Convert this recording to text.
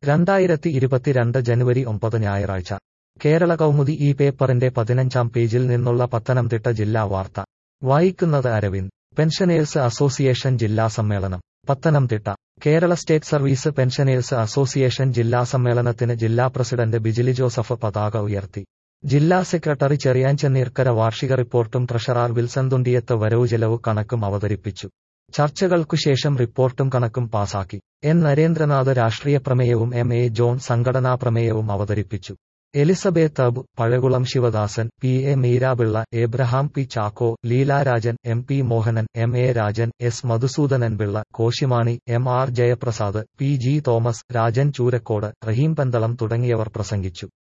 രണ്ടായിരത്തി ഇരുപത്തിരണ്ട് ജനുവരി ഒമ്പത് ഞായറാഴ്ച കേരള കൗമുദി ഈ പേപ്പറിന്റെ പതിനഞ്ചാം പേജിൽ നിന്നുള്ള പത്തനംതിട്ട ജില്ലാ വാർത്ത വായിക്കുന്നത് അരവിന്ദ് പെൻഷനേഴ്സ് അസോസിയേഷൻ ജില്ലാ സമ്മേളനം Pathanamthitta Kerala state service pensioners association ജില്ലാ സമ്മേളനത്തിന് ജില്ലാ പ്രസിഡന്റ് ബിജിലി ജോസഫ് പതാക ഉയർത്തി ജില്ലാ സെക്രട്ടറി ചെറിയാൻചെന്നീർക്കര വാർഷിക റിപ്പോർട്ടും ട്രഷറർ വിൽസൺ തുണ്ടിയത്ത് വരവ് ചെലവ് കണക്കും അവതരിപ്പിച്ചു ചർച്ചകൾക്കുശേഷം റിപ്പോർട്ടും കണക്കും പാസാക്കി എൻ നരേന്ദ്രനാഥ് രാഷ്ട്രീയ പ്രമേയവും എം എ ജോൺ സംഘടനാ പ്രമേയവും അവതരിപ്പിച്ചു എലിസബത്ത് അബ് Pazhakulam Sivadasan P A Meerapillai Abraham P Chacko Leelarajan M P Mohanan M A Rajan S Madhusoodanan Pillai Koshimani M R Jayaprasad P G Thomas Rajan Choorakode Rahim Pandalam തുടങ്ങിയവർ പ്രസംഗിച്ചു